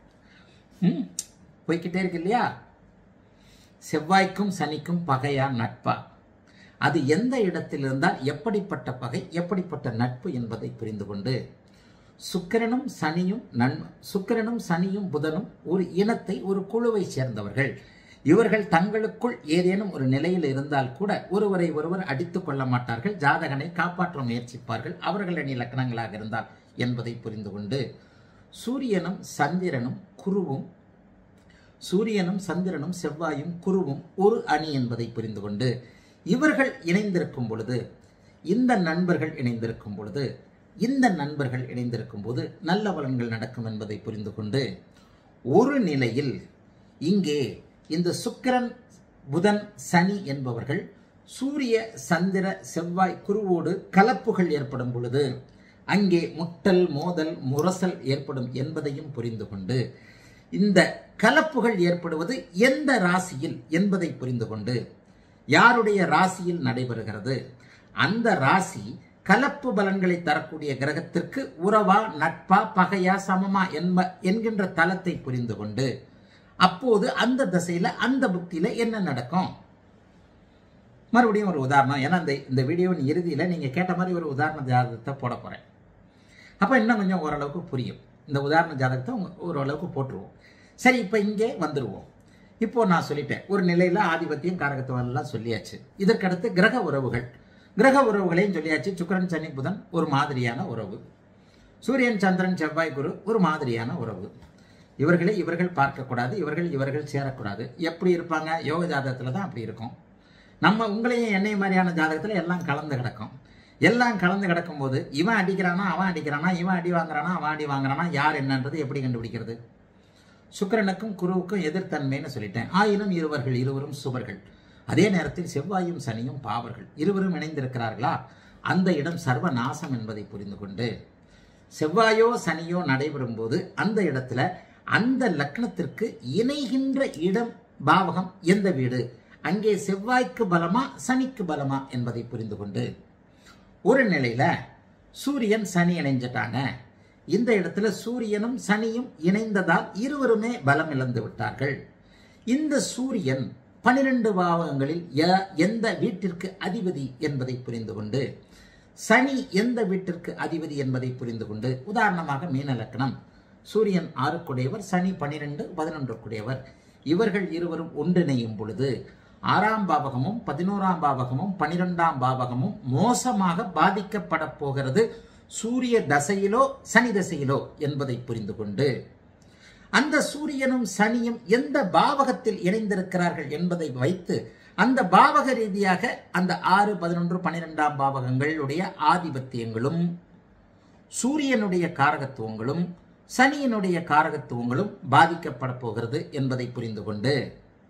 ம் போய்கிட்டே இருக்கு இல்லையா செவ்வாய்க்கும் சனிக்கும் பகையா நட்பா அது எந்த இடத்தில் இருந்தால் எப்படிப்பட்ட பகை எப்படிப்பட்ட நட்பு என்பதை புரிந்து கொண்டு சுக்கிரனும் சனியும் நன் சுக்கிரனும் சனியும் புதனும் ஒரு இனத்தை ஒரு குழுவை சேர்ந்தவர்கள் இவர்கள் தங்களுக்குள் ஏதேனும் ஒரு நிலையில் இருந்தால் கூட ஒருவரை ஒருவர் அடித்துக் கொள்ள மாட்டார்கள் ஜாதகனை காப்பாற்ற முயற்சிப்பார்கள் அவர்கள் அணி லக்னங்களாக இருந்தால் என்பதை புரிந்து கொண்டு சூரியனும் சந்திரனும் குருவும் சூரியனும் சந்திரனும் செவ்வாயும் குருவும் ஒரு அணி என்பதை புரிந்து கொண்டு இவர்கள் இணைந்திருக்கும் பொழுது இந்த நண்பர்கள் இணைந்திருக்கும் பொழுது இந்த நண்பர்கள் இணைந்திருக்கும் போது நல்ல பலன்கள் நடக்கும் என்பதை புரிந்து கொண்டு ஒரு நிலையில் இங்கே இந்த சுக்கிரன் புதன் சனி என்பவர்கள் சூரிய சந்திர செவ்வாய் குருவோடு கலப்புகள் ஏற்படும் பொழுது அங்கே முட்டல் மோதல் முரசல் ஏற்படும் என்பதையும் புரிந்து கொண்டு இந்த கலப்புகள் ஏற்படுவது எந்த ராசியில் என்பதை புரிந்து கொண்டு யாருடைய ராசியில் நடைபெறுகிறது அந்த ராசி கலப்பு பலன்களை தரக்கூடிய கிரகத்திற்கு உறவா நட்பா பகையா சமமா என்ப என்கின்ற தளத்தை புரிந்து கொண்டு அப்போது அந்த திசையில அந்த புக்தியில என்ன நடக்கும் மறுபடியும் ஒரு உதாரணம் ஏன்னா இந்த இந்த வீடியோவின் இறுதியில் நீங்கள் கேட்ட மாதிரி ஒரு உதாரண ஜாதகத்தை போட போகிறேன் அப்போ இன்னும் கொஞ்சம் ஓரளவுக்கு புரியும் இந்த உதாரண ஜாதகத்தை உங்க- ஓரளவுக்கு போட்டுருவோம் சரி இப்போ இங்கே வந்துடுவோம் இப்போ நான் சொல்லிட்டேன் ஒரு நிலையில் ஆதிபத்தியம் காரகத்துவம் எல்லாம் சொல்லியாச்சு இதற்கடுத்து கிரக உறவுகள் கிரக உறவுகளையும் சொல்லியாச்சு சுக்கிரன் சனி புதன் ஒரு மாதிரியான உறவு சூரியன் சந்திரன் செவ்வாய் குரு ஒரு மாதிரியான உறவு இவர்களை இவர்கள் பார்க்கக்கூடாது இவர்கள் இவர்கள் சேரக்கூடாது எப்படி இருப்பாங்க யோக ஜாதகத்தில் தான் அப்படி இருக்கும் நம்ம உங்களையும் என்னை மாதிரியான ஜாதகத்தில் எல்லாம் கலந்து கிடக்கும் எல்லாம் கலந்து கிடக்கும்போது இவன் அடிக்கிறானா அவன் அடிக்கிறானா இவன் அடி வாங்குறானா அவன் அடி வாங்குறானா யார் என்னன்றது எப்படி கண்டுபிடிக்கிறது சுக்கிரனுக்கும் குருவுக்கும் எதிர்த்தன்மைன்னு சொல்லிட்டேன் ஆயினும் இருவர்கள் இருவரும் சுவர்கள் அதே நேரத்தில் செவ்வாயும் சனியும் பாவர்கள் இருவரும் இணைந்திருக்கிறார்களா அந்த இடம் சர்வ நாசம் என்பதை புரிந்து கொண்டு செவ்வாயோ சனியோ நடைபெறும் போது அந்த இடத்துல அந்த லக்னத்திற்கு இணைகின்ற இடம் பாவகம் எந்த வீடு அங்கே செவ்வாய்க்கு பலமா சனிக்கு பலமா என்பதை புரிந்து கொண்டு ஒரு நிலையில சூரியன் சனி இணைஞ்சிட்டாங்க இந்த இடத்துல சூரியனும் சனியும் இணைந்ததால் இருவருமே பலம் இழந்து விட்டார்கள் இந்த சூரியன் பனிரெண்டு பாவகங்களில் ய- எந்த வீட்டிற்கு அதிபதி என்பதை புரிந்து கொண்டு சனி எந்த வீட்டிற்கு அதிபதி என்பதை புரிந்து கொண்டு உதாரணமாக மீன லக்னம் சூரியன் ஆறுக்குடையவர் சனி பனிரெண்டு பதினொன்றுக்குடையவர் இவர்கள் இருவரும் ஒன்றிணையும் பொழுது ஆறாம் பாவகமும் பதினோராம் பாவகமும் பனிரெண்டாம் பாவகமும் மோசமாக பாதிக்கப்பட போகிறது சூரிய தசையிலோ சனி தசையிலோ என்பதை புரிந்து கொண்டு அந்த சூரியனும் சனியும் எந்த பாவகத்தில் இணைந்திருக்கிறார்கள் என்பதை வைத்து அந்த பாவக ரீதியாக அந்த ஆறு பதினொன்று பன்னிரெண்டாம் பாவகங்களுடைய ஆதிபத்தியங்களும் சூரியனுடைய காரகத்துவங்களும் சனியினுடைய காரகத்துவங்களும் பாதிக்கப்பட போகிறது என்பதை புரிந்து கொண்டு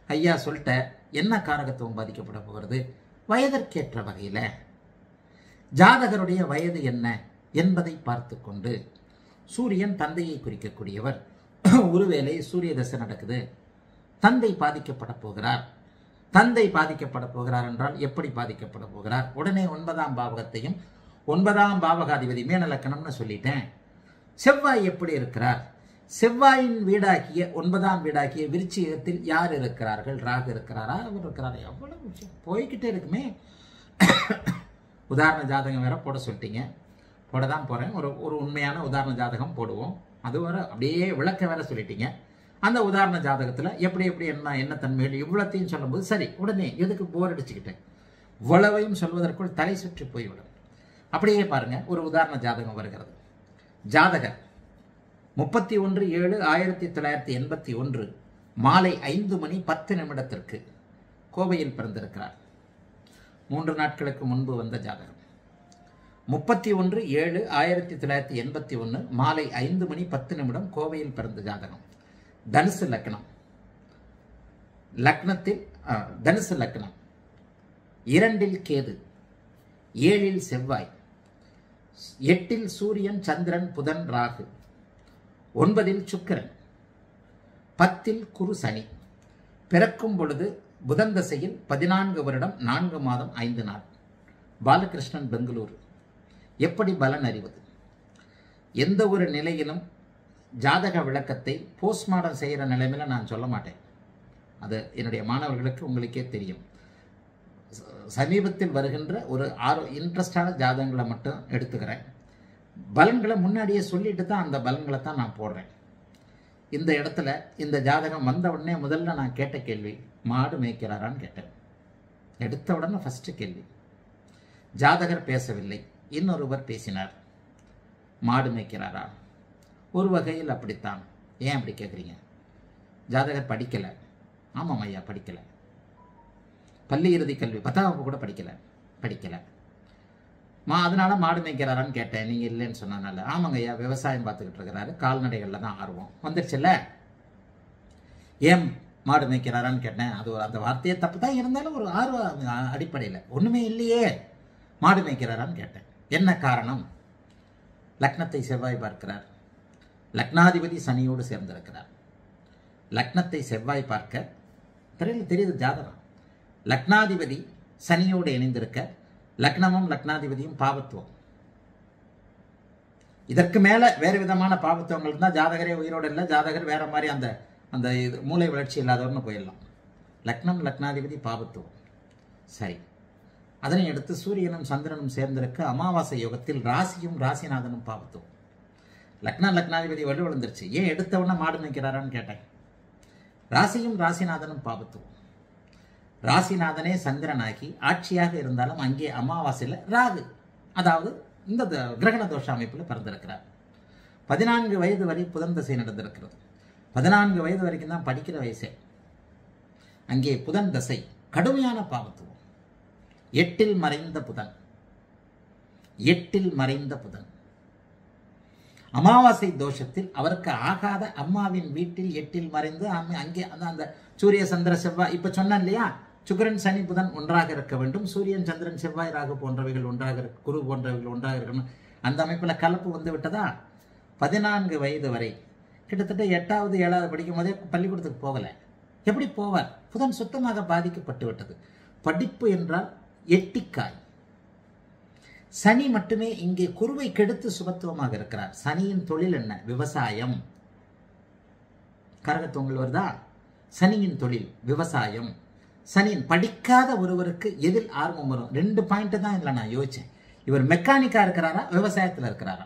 ஐயா சொல்லிட்ட என்ன காரகத்துவம் பாதிக்கப்பட போகிறது வயதிற்கேற்ற வகையில் ஜாதகருடைய வயது என்ன என்பதை பார்த்து கொண்டு சூரியன் தந்தையை குறிக்கக்கூடியவர் ஒருவேளை சூரிய தசை நடக்குது தந்தை பாதிக்கப்பட போகிறார் தந்தை பாதிக்கப்பட போகிறார் என்றால் எப்படி பாதிக்கப்பட போகிறார் உடனே ஒன்பதாம் பாவகத்தையும் ஒன்பதாம் பாவகாதிபதி மேனலக்கணம்னு சொல்லிட்டேன் செவ்வாய் எப்படி இருக்கிறார் செவ்வாயின் வீடாகிய ஒன்பதாம் வீடாகிய விருச்சிகத்தில் யார் இருக்கிறார்கள் ராகு இருக்கிறாரா அவர் இருக்கிறாரா எவ்வளவு விஷயம் போய்கிட்டே இருக்குமே உதாரண ஜாதகம் வேற போட சொல்லிட்டீங்க போட தான் போகிறேன் ஒரு ஒரு உண்மையான உதாரண ஜாதகம் போடுவோம் அது வர அப்படியே விளக்க வேற சொல்லிட்டீங்க அந்த உதாரண ஜாதகத்தில் எப்படி எப்படி என்ன என்ன தன்மைகள் இவ்வளத்தையும் சொல்லும்போது சரி உடனே எதுக்கு போர் அடிச்சுக்கிட்டேன் இவ்வளவையும் சொல்வதற்குள் தலை சுற்றி போய்விடும் அப்படியே பாருங்க ஒரு உதாரண ஜாதகம் வருகிறது ஜாதகர் முப்பத்தி ஒன்று ஏழு ஆயிரத்தி தொள்ளாயிரத்தி எண்பத்தி ஒன்று மாலை ஐந்து மணி பத்து நிமிடத்திற்கு கோவையில் பிறந்திருக்கிறார் மூன்று நாட்களுக்கு முன்பு வந்த ஜாதகம் முப்பத்தி ஒன்று ஏழு ஆயிரத்தி தொள்ளாயிரத்தி எண்பத்தி ஒன்று மாலை ஐந்து மணி பத்து நிமிடம் கோவையில் பிறந்த ஜாதகம் தனுசு லக்னம் லக்னத்தில் ஆ, தனுசு லக்னம் இரண்டில் கேது ஏழில் செவ்வாய் எட்டில் சூரியன் சந்திரன் புதன் ராகு ஒன்பதில் சுக்கிரன் பத்தில் குரு சனி பிறக்கும் பொழுது புதன் தசையில் பதினான்கு வருடம் நான்கு மாதம் ஐந்து நாள் பாலகிருஷ்ணன் பெங்களூரு எப்படி பலன் அறிவது எந்த ஒரு நிலையிலும் ஜாதக விளக்கத்தை போஸ்ட்மார்டம் செய்கிற நிலைமையில நான் சொல்ல மாட்டேன் அது என்னுடைய மாணவர்களுக்கு உங்களுக்கே தெரியும் ச- சமீபத்தில் வருகின்ற ஒரு ஆரோ இன்ட்ரெஸ்டான ஜாதகங்களை மட்டும் எடுத்துக்கிறேன் பலன்களை முன்னாடியே சொல்லிட்டு தான் அந்த பலன்களை தான் நான் போடுறேன் இந்த இடத்துல இந்த ஜாதகம் வந்த உடனே முதல்ல நான் கேட்ட கேள்வி மாடு மேய்க்கிறாரான்னு கேட்டேன் எடுத்த உடனே ஃபர்ஸ்ட் கேள்வி ஜாதகர் பேசவில்லை இன்னொருவர் பேசினார் மாடு மேய்க்கிறாரா ஒரு வகையில் அப்படித்தான் ஏன் அப்படி கேட்குறீங்க ஜாதகர் படிக்கலை ஆமாம் ஐயா படிக்கலை பள்ளி இறுதி கல்வி பத்தாம் வகுப்பு கூட படிக்கலை படிக்கலை மா அதனால மாடு மேய்க்கிறாரான்னு கேட்டேன் நீங்கள் இல்லைன்னு சொன்னனால ஆமாங்க ஐயா விவசாயம் பார்த்துக்கிட்டு இருக்கிறாரு கால்நடைகளில் தான் ஆர்வம் வந்துருச்சுல்ல ஏன் மாடு மேய்க்கிறாரான்னு கேட்டேன் அது ஒரு- அந்த வார்த்தையே தப்பு தான் இருந்தாலும் ஒரு ஆர்வம் அடிப்படையில் ஒன்றுமே இல்லையே மாடு மேய்க்கிறாரான்னு கேட்டேன் என்ன காரணம் லக்னத்தை செவ்வாய் பார்க்கிறார் லக்னாதிபதி சனியோடு சேர்ந்திருக்கிறார் லக்னத்தை செவ்வாய் பார்க்க திரையில் தெரியுது ஜாதகம் லக்னாதிபதி சனியோடு இணைந்திருக்க லக்னமும் லக்னாதிபதியும் பாவத்துவம் இதற்கு மேல வேறு விதமான பாவத்துவங்கள் இருந்தால் ஜாதகரே உயிரோடு இல்லை ஜாதகர் வேற மாதிரி அந்த அந்த இது மூளை வளர்ச்சி இல்லாதவர்னு போயிடலாம் லக்னம் லக்னாதிபதி பாவத்துவம் சரி அதனை அடுத்து சூரியனும் சந்திரனும் சேர்ந்திருக்க அமாவாசை யோகத்தில் ராசியும் ராசிநாதனும் பாவத்துவம் லக்னா லக்னாதிபதி வலு விழுந்துருச்சு ஏன் எடுத்தவொடனே மாடு மேய்க்கிறாரான்னு கேட்டேன் ராசியும் ராசிநாதனும் பாவத்துவம் ராசிநாதனே சந்திரனாகி ஆட்சியாக இருந்தாலும் அங்கே அமாவாசையில் ராகு அதாவது இந்த த- கிரகண தோஷ அமைப்பில் பிறந்திருக்கிறார் பதினான்கு வயது வரை புதன் தசை நடந்திருக்கிறது பதினான்கு வயது வரைக்கும் தான் படிக்கிற வயசே அங்கே புதன் தசை கடுமையான பாவத்துவம் எட்டில் மறைந்த புதன் எட்டில் மறைந்த புதன் அமாவாசை தோஷத்தில் அவருக்கு ஆகாத அம்மாவின் வீட்டில் எட்டில் மறைந்து அம்ம- அங்கே அந்த அந்த சூரிய சந்திர செவ்வாய் இப்ப சொன்னேன் இல்லையா சுக்கிரன் சனி புதன் ஒன்றாக இருக்க வேண்டும் சூரியன் சந்திரன் செவ்வாய் ராகு போன்றவைகள் ஒன்றாக இருக்க குரு போன்றவைகள் ஒன்றாக இருக்கணும் அந்த அமைப்புல கலப்பு வந்து விட்டதா பதினான்கு வயது வரை கிட்டத்தட்ட எட்டாவது ஏழாவது படிக்கும் போதே பள்ளிக்கூடத்துக்கு போகல எப்படி போவார் புதன் சுத்தமாக பாதிக்கப்பட்டு விட்டது படிப்பு என்றால் எட்டிக்காய் சனி மட்டுமே இங்கே குருவை கெடுத்து சுபத்துவமாக இருக்கிறார் சனியின் தொழில் என்ன விவசாயம் கரகத்துவங்கள் வருதா சனியின் தொழில் விவசாயம் சனியின் படிக்காத ஒருவருக்கு எதில் ஆர்வம் வரும் ரெண்டு பாயிண்ட் தான் இதில் நான் யோசிச்சேன் இவர் மெக்கானிக்கா இருக்கிறாரா விவசாயத்தில் இருக்கிறாரா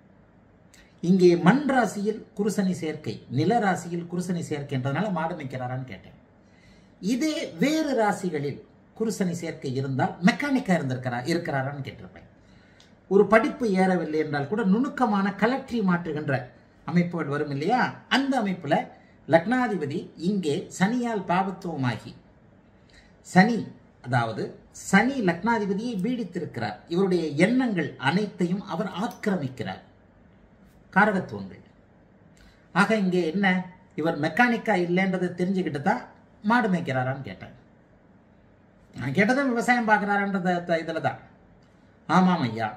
இங்கே மண் ராசியில் குருசனி சேர்க்கை நில ராசியில் குருசனி சேர்க்கைன்றதுனால மாடு மேய்க்கிறாரான்னு கேட்டேன் இதே வேறு ராசிகளில் குருசனி சேர்க்கை இருந்தால் மெக்கானிக்கா இருந்திருக்கிறா இருக்கிறாரான்னு கேட்டிருப்பேன் ஒரு படிப்பு ஏறவில்லை என்றால் கூட நுணுக்கமான கலற்றி மாற்றுகின்ற அமைப்புகள் வரும் இல்லையா அந்த அமைப்புல லக்னாதிபதி இங்கே சனியால் பாவத்துவமாகி சனி அதாவது சனி லக்னாதிபதியை பீடித்திருக்கிறார் இவருடைய எண்ணங்கள் அனைத்தையும் அவர் ஆக்கிரமிக்கிறார் காரகத்துவங்கள் ஆக இங்கே என்ன இவர் மெக்கானிக்கா இல்லைன்றதை தெரிஞ்சுக்கிட்டு தான் மாடு மேய்க்கிறாரான்னு கேட்டேன் நான் கேட்டதும் விவசாயம் பார்க்குறாருன்றத இதில் தான் ஆமாம் ஐயா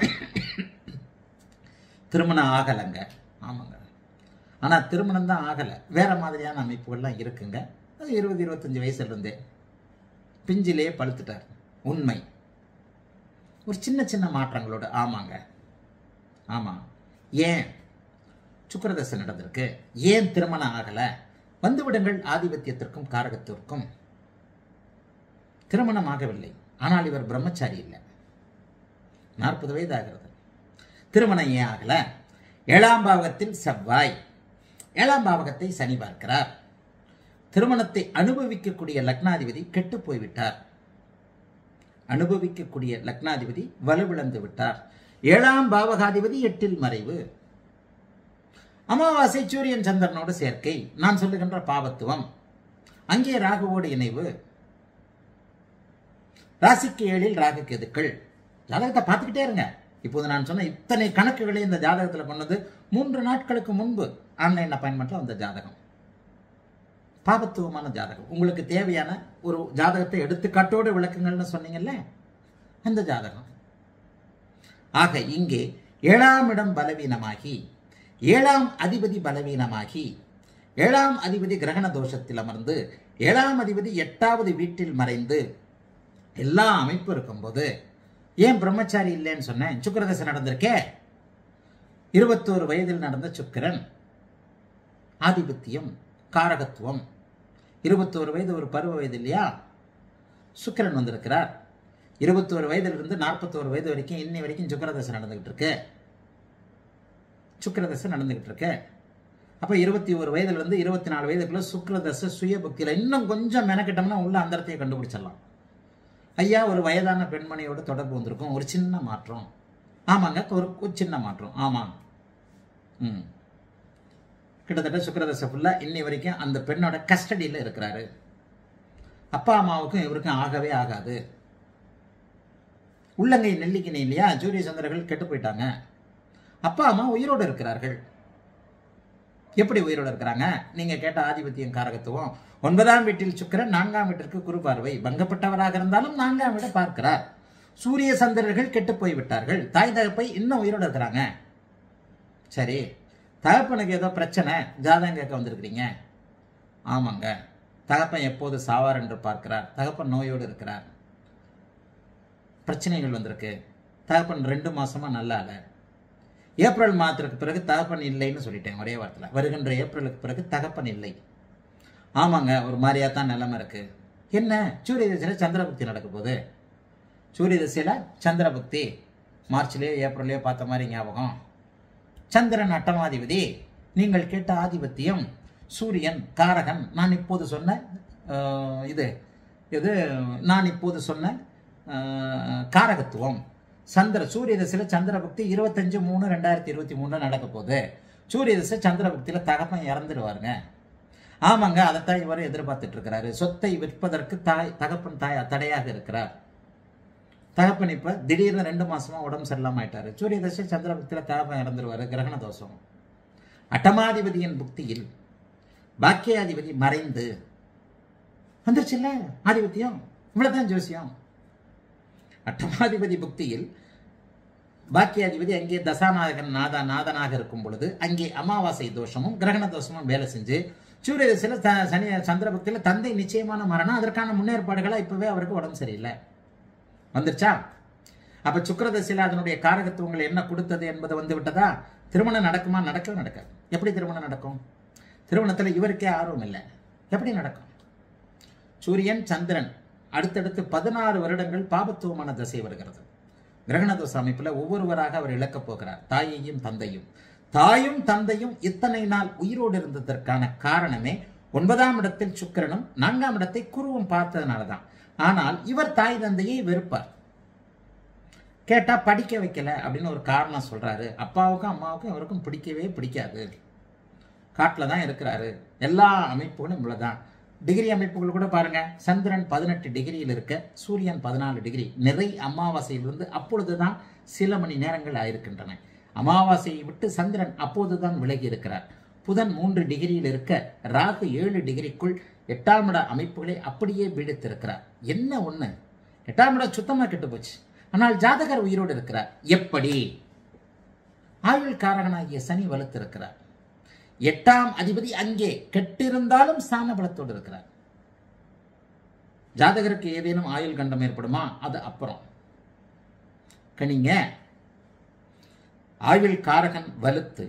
திருமணம் ஆகலைங்க ஆமாங்க ஆனால் திருமணம் தான் ஆகலை வேற மாதிரியான அமைப்புகள்லாம் இருக்குங்க அது இருபது இருபத்தஞ்சி வயசுல இருந்தே பிஞ்சிலே பழுத்துட்டார் உண்மை ஒரு சின்ன சின்ன மாற்றங்களோட ஆமாங்க ஆமாம் ஏன் சுக்கரதசை நடந்திருக்கு ஏன் திருமணம் ஆகலை வந்துவிடுங்கள் ஆதிபத்தியத்திற்கும் காரகத்திற்கும் திருமணம் ஆகவில்லை ஆனால் இவர் பிரம்மச்சாரி இல்லை நாற்பது வயது ஆகிறது திருமணம் ஏன் ஆகல ஏழாம் பாவகத்தில் செவ்வாய் ஏழாம் பாவகத்தை சனி பார்க்கிறார் திருமணத்தை அனுபவிக்கக்கூடிய லக்னாதிபதி கெட்டு போய்விட்டார் அனுபவிக்கக்கூடிய லக்னாதிபதி வலுவிழந்து விட்டார் ஏழாம் பாவகாதிபதி எட்டில் மறைவு அமாவாசை சூரியன் சந்திரனோடு சேர்க்கை நான் சொல்லுகின்ற பாவத்துவம் அங்கே ராகுவோடு இணைவு ராசிக்கு ஏழில் ராகு கேதுக்கள் ஜாதகத்தை பார்த்துக்கிட்டே இருங்க இப்போது நான் சொன்ன இத்தனை கணக்குகளை இந்த ஜாதகத்தில் கொண்டது மூன்று நாட்களுக்கு முன்பு ஆன்லைன் அப்பாயின்மெண்ட்ல வந்த ஜாதகம் பாபத்துவமான ஜாதகம் உங்களுக்கு தேவையான ஒரு ஜாதகத்தை எடுத்துக்காட்டோடு விளக்குங்கள்னு சொன்னீங்கல்ல அந்த ஜாதகம் ஆக இங்கே ஏழாம் இடம் பலவீனமாகி ஏழாம் அதிபதி பலவீனமாகி ஏழாம் அதிபதி கிரகண தோஷத்தில் அமர்ந்து ஏழாம் அதிபதி எட்டாவது வீட்டில் மறைந்து எல்லா அமைப்பு இருக்கும்போது ஏன் பிரம்மச்சாரி இல்லைன்னு சொன்னேன் சுக்கரதசை நடந்திருக்கே இருபத்தோரு வயதில் நடந்த சுக்கிரன் ஆதிபத்தியம் காரகத்துவம் இருபத்தோரு வயது ஒரு பருவ வயது இல்லையா சுக்கிரன் வந்திருக்கிறார் இருபத்தோரு வயதிலிருந்து நாற்பத்தோரு வயது வரைக்கும் இன்னி வரைக்கும் சுக்கரதசை நடந்துகிட்டு இருக்கு சுக்கரதசை நடந்துகிட்டு இருக்கு அப்போ இருபத்தி ஒரு வயதுலேருந்து இருபத்தி நாலு வயதுக்குள்ள சுக்கரதசை சுய புக்தியில் இன்னும் கொஞ்சம் மெனக்கிட்டோம்னா உள்ள அந்தரத்தையை கண்டுபிடிச்சிடலாம் ஐயா ஒரு வயதான பெண்மணியோட தொடர்பு வந்திருக்கும் ஒரு சின்ன மாற்றம் ஆமாங்க ஒரு ஒரு சின்ன மாற்றம் ஆமாம் ம் கிட்டத்தட்ட சுக்கரதசை ஃபுல்லாக இன்னி வரைக்கும் அந்த பெண்ணோட கஸ்டடியில் இருக்கிறாரு அப்பா அம்மாவுக்கும் இவருக்கும் ஆகவே ஆகாது உள்ளங்கை நெல்லிக்கிணை இல்லையா சூரிய சந்திரர்கள் கெட்டு போயிட்டாங்க அப்பா அம்மா உயிரோடு இருக்கிறார்கள் எப்படி உயிரோடு இருக்கிறாங்க நீங்க கேட்ட ஆதிபத்தியம் காரகத்துவம் ஒன்பதாம் வீட்டில் சுக்கிரன் நான்காம் வீட்டிற்கு குரு பார்வை பங்கப்பட்டவராக இருந்தாலும் நான்காம் வீட்டை பார்க்கிறார் சூரிய சந்திரர்கள் கெட்டு போய் விட்டார்கள் தாய் தகப்பை இன்னும் உயிரோடு இருக்கிறாங்க சரி தகப்பனுக்கு ஏதோ பிரச்சனை ஜாதகம் கேட்க வந்திருக்கிறீங்க ஆமாங்க தகப்பன் எப்போது சாவார் என்று பார்க்கிறார் தகப்பன் நோயோடு இருக்கிறார் பிரச்சனைகள் வந்திருக்கு தகப்பன் ரெண்டு மாசமா நல்லா இல்லை ஏப்ரல் மாதத்திற்கு பிறகு தகப்பன் இல்லைன்னு சொல்லிட்டேன் ஒரே வாரத்தில் வருகின்ற ஏப்ரலுக்கு பிறகு தகப்பன் இல்லை ஆமாங்க ஒரு மாதிரியா தான் நிலைமை இருக்கு என்ன சூரிய திசையில் சந்திரபக்தி நடக்க போகுது சூரிய திசையில் சந்திரபக்தி மார்ச்லேயோ ஏப்ரல்லையோ பார்த்த மாதிரி ஞாபகம் சந்திரன் அட்டமாதிபதி நீங்கள் கேட்ட ஆதிபத்தியம் சூரியன் காரகன் நான் இப்போது சொன்ன அஹ், இது இது நான் இப்போது சொன்ன அஹ், காரகத்துவம் சந்திர சூரிய திசையில் சந்திரபக்தி இருபத்தஞ்சு மூணு ரெண்டாயிரத்தி இருபத்தி மூணு நடக்க போகுது சூரிய திசை சந்திரபக்தியில் தகப்பன் இறந்துடுவாருங்க ஆமாங்க அதைத்தான் இவர் எதிர்பார்த்துட்டு இருக்கிறாரு சொத்தை விற்பதற்கு தாய் தகப்பன் தாய் தடையாக இருக்கிறார் தகப்பன் இப்ப திடீர்னு ரெண்டு மாசமா உடம்பு சரியில்லாம ஆயிட்டாரு சூரிய தசை சந்திரபக்தியில தகப்பன் இறந்துருவாரு கிரகண தோஷம் அட்டமாதிபதியின் புக்தியில் பாக்கியாதிபதி மறைந்து வந்துருச்சுல்ல ஆதிபத்தியம் இவ்வளவுதான் ஜோசியம் அட்டமாதிபதி புக்தியில் பாக்கியாதிபதி அங்கே தசாநாதகன் நாதா நாதனாக இருக்கும் பொழுது அங்கே அமாவாசை தோஷமும் கிரகண தோஷமும் வேலை செஞ்சு சூரிய திசையில த சனி சந்திரபக்தியில தந்தை நிச்சயமான மரணம் அதற்கான முன்னேற்பாடுகளா இப்பவே அவருக்கு உடம்பு சரியில்லை வந்துருச்சா அப்ப சுக்கரதசையில் அதனுடைய காரகத்துவங்கள் என்ன கொடுத்தது என்பது வந்து விட்டதா திருமணம் நடக்குமா நடக்கவே நடக்காது எப்படி திருமணம் நடக்கும் திருமணத்துல இவருக்கே ஆர்வம் இல்லை எப்படி நடக்கும் சூரியன் சந்திரன் அடுத்தடுத்து பதினாறு வருடங்கள் பாபத்துவமான தசை வருகிறது கிரகண தோஷ அமைப்புல ஒவ்வொருவராக அவர் இழக்கப் போகிறார் தாயையும் தந்தையும் தாயும் தந்தையும் இத்தனை நாள் உயிரோடு இருந்ததற்கான காரணமே ஒன்பதாம் இடத்தில் சுக்கிரனும் நான்காம் இடத்தை குருவும் பார்த்ததுனால தான் ஆனால் இவர் தாய் தந்தையை வெறுப்பார் கேட்டா படிக்க வைக்கல அப்படின்னு ஒரு காரணம் சொல்றாரு அப்பாவுக்கும் அம்மாவுக்கும் இவருக்கும் பிடிக்கவே பிடிக்காது காட்டில் தான் இருக்கிறாரு எல்லா அமைப்புகளும் இவ்வளவுதான் டிகிரி அமைப்புகள் கூட பாருங்க சந்திரன் பதினெட்டு டிகிரியில் இருக்க சூரியன் பதினாலு டிகிரி நிறை அமாவாசையிலிருந்து அப்பொழுதுதான் சில மணி நேரங்கள் ஆயிருக்கின்றன அமாவாசையை விட்டு சந்திரன் அப்போதுதான் விலகி இருக்கிறார் புதன் மூன்று டிகிரியில் இருக்க ராகு ஏழு டிகிரிக்குள் எட்டாம் இட அமைப்புகளை அப்படியே பீடித்திருக்கிறார் என்ன ஒண்ணு எட்டாம் இடம் சுத்தமா கெட்டு போச்சு ஆனால் ஜாதகர் உயிரோடு இருக்கிறார் எப்படி ஆயுள் காரகனாகிய சனி வலுத்திருக்கிறார் எட்டாம் அதிபதி அங்கே கெட்டிருந்தாலும் ஸ்தான பலத்தோடு இருக்கிறார் ஜாதகருக்கு ஏதேனும் ஆயுள் கண்டம் ஏற்படுமா அது அப்புறம் கனிங்க ஆயுள் காரகன் வலுத்து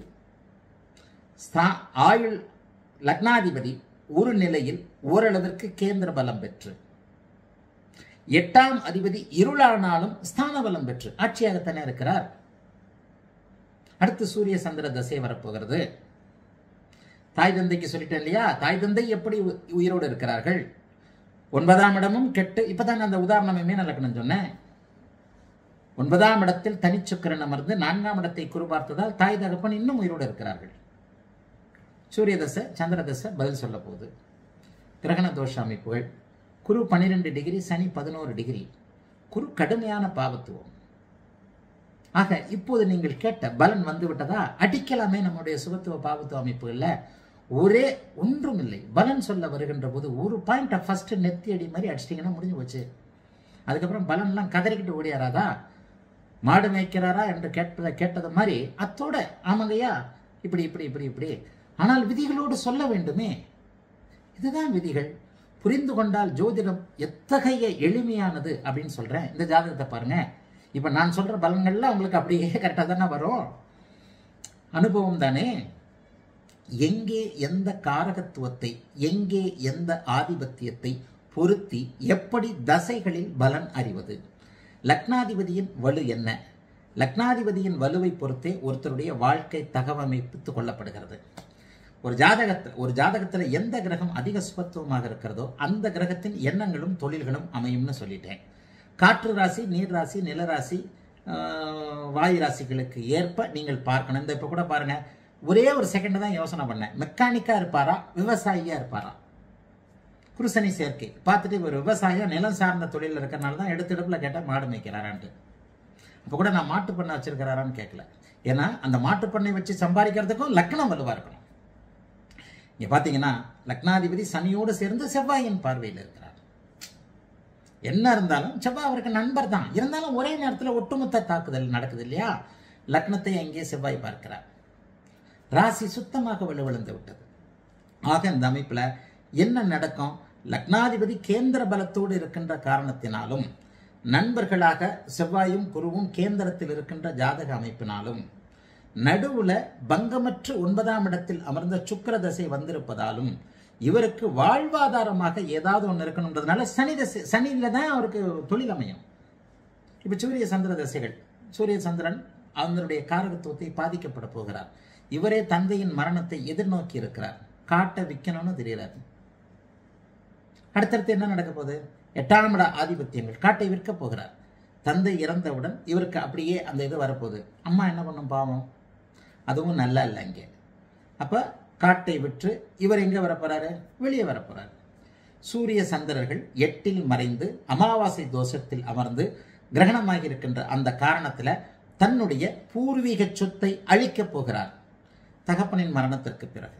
ஸ்தா- ஆயுள் லக்னாதிபதி ஒரு நிலையில் ஓரளவிற்கு கேந்திர பலம் பெற்று எட்டாம் அதிபதி இருளானாலும் ஸ்தான பலம் பெற்று ஆட்சியாகத்தானே இருக்கிறார் அடுத்து சூரிய சந்திர தசை வரப்போகிறது தாய் தந்தைக்கு சொல்லிட்டேன் இல்லையா தாய் தந்தை எப்படி உ- உயிரோடு இருக்கிறார்கள் ஒன்பதாம் இடமும் கெட்டு இப்பதான் அந்த உதாரணமே மீன லக்னம் சொன்னேன் ஒன்பதாம் இடத்தில் தனிச்சுக்கரன் அமர்ந்து நான்காம் இடத்தை குறிபார்த்ததால் தாய் தகப்பன் இன்னும் உயிரோடு இருக்கிறார்கள் சூரிய தசை சந்திர தசை பதில் சொல்ல போகுது கிரகண தோஷ அமைப்புகள் குரு பன்னிரெண்டு டிகிரி சனி பதினோரு டிகிரி குரு கடுமையான பாவத்துவம் ஆக இப்போது நீங்கள் கேட்ட பலன் வந்து விட்டதா அடிக்கலாமே நம்முடைய சுபத்துவ பாவத்துவ அமைப்புகள்ல ஒரே ஒன்றும் இல்லை பலன் சொல்ல வருகின்ற போது ஒரு பாயிண்ட் ஃபர்ஸ்ட் நெத்தி அடி மாதிரி அடிச்சிட்டிங்கன்னா முடிஞ்சு போச்சு அதுக்கப்புறம் பலன்லாம் கதறிக்கிட்டு ஓடியாராதா மாடு மேய்க்கிறாரா என்று கேட்டதை கேட்டது மாதிரி அத்தோட ஆமாங்கய்யா இப்படி இப்படி இப்படி இப்படி ஆனால் விதிகளோடு சொல்ல வேண்டுமே இதுதான் விதிகள் புரிந்து கொண்டால் ஜோதிடம் எத்தகைய எளிமையானது அப்படின்னு சொல்றேன் இந்த ஜாதகத்தை பாருங்க இப்ப நான் சொல்ற பலன்கள்லாம் உங்களுக்கு அப்படியே கரெக்டாக தானே வரும் அனுபவம் தானே எங்கே எந்த காரகத்துவத்தை எங்கே எந்த ஆதிபத்தியத்தை பொருத்தி எப்படி தசைகளில் பலன் அறிவது லக்னாதிபதியின் வலு என்ன லக்னாதிபதியின் வலுவை பொறுத்தே ஒருத்தருடைய வாழ்க்கை தகவமைப்பு கொள்ளப்படுகிறது ஒரு ஜாதகத்தில் ஒரு ஜாதகத்தில் எந்த கிரகம் அதிக சுபத்துவமாக இருக்கிறதோ அந்த கிரகத்தின் எண்ணங்களும் தொழில்களும் அமையும்னு சொல்லிட்டேன் காற்று ராசி நீர் ராசி நிலராசி ஆஹ், வாயு ராசிகளுக்கு ஏற்ப நீங்கள் பார்க்கணும் இந்த இப்போ கூட பாருங்க ஒரே ஒரு செகண்ட் தான் யோசனை பண்ணேன் மெக்கானிக்கா இருப்பாரா விவசாயியா இருப்பாரா குருசனி சேர்க்கை பார்த்துட்டு இவர் விவசாயம் நிலம் சார்ந்த தொழில் இருக்கிறனால தான் எடுத்து எடுப்புல கேட்டால் மாடு மேய்க்கிறாரான்ட்டு அப்போ கூட நான் மாட்டு பண்ணை வச்சிருக்கிறாரான்னு கேட்கல ஏன்னா அந்த மாட்டு பண்ணை வச்சு சம்பாதிக்கிறதுக்கும் லக்னம் வலுவா இருக்கணும் இங்க பாத்தீங்கன்னா லக்னாதிபதி சனியோடு சேர்ந்து செவ்வாயின் பார்வையில் இருக்கிறார் என்ன இருந்தாலும் செவ்வாய் அவருக்கு நண்பர் தான் இருந்தாலும் ஒரே நேரத்தில் ஒட்டுமொத்த தாக்குதல் நடக்குது இல்லையா லக்னத்தை அங்கே செவ்வாய் பார்க்கிறார் ராசி சுத்தமாக வலுவிழந்து விட்டது ஆக இந்த அமைப்புல என்ன நடக்கும் லக்னாதிபதி கேந்திர பலத்தோடு இருக்கின்ற காரணத்தினாலும் நண்பர்களாக செவ்வாயும் குருவும் கேந்திரத்தில் இருக்கின்ற ஜாதக அமைப்பினாலும் நடுவுல பங்கமற்று ஒன்பதாம் இடத்தில் அமர்ந்த சுக்கிர தசை வந்திருப்பதாலும் இவருக்கு வாழ்வாதாரமாக ஏதாவது ஒன்று இருக்கணுன்றதுனால சனி தசை சனியில தான் அவருக்கு தொழில் அமையும் இப்ப சூரிய சந்திர தசைகள் சூரிய சந்திரன் அவங்களுடைய காரகத்துவத்தை பாதிக்கப்பட போகிறார் இவரே தந்தையின் மரணத்தை எதிர்நோக்கி இருக்கிறார் காட்டை விற்கணும்னு தெரியறாரு அடுத்தடுத்து என்ன நடக்க போகுது எட்டாம் இட ஆதிபத்தியங்கள் காட்டை விற்க போகிறார் தந்தை இறந்தவுடன் இவருக்கு அப்படியே அந்த இது வரப்போகுது அம்மா என்ன பண்ணும் பாவம் அதுவும் நல்லா இல்லை இங்கே அப்ப காட்டை விற்று இவர் எங்க வரப்போறாரு வெளியே வரப்போறாரு சூரிய சந்திரர்கள் எட்டில் மறைந்து அமாவாசை தோஷத்தில் அமர்ந்து கிரகணமாகி இருக்கின்ற அந்த காரணத்துல தன்னுடைய பூர்வீக சொத்தை அழிக்கப் போகிறார் தகப்பனின் மரணத்திற்கு பிறகு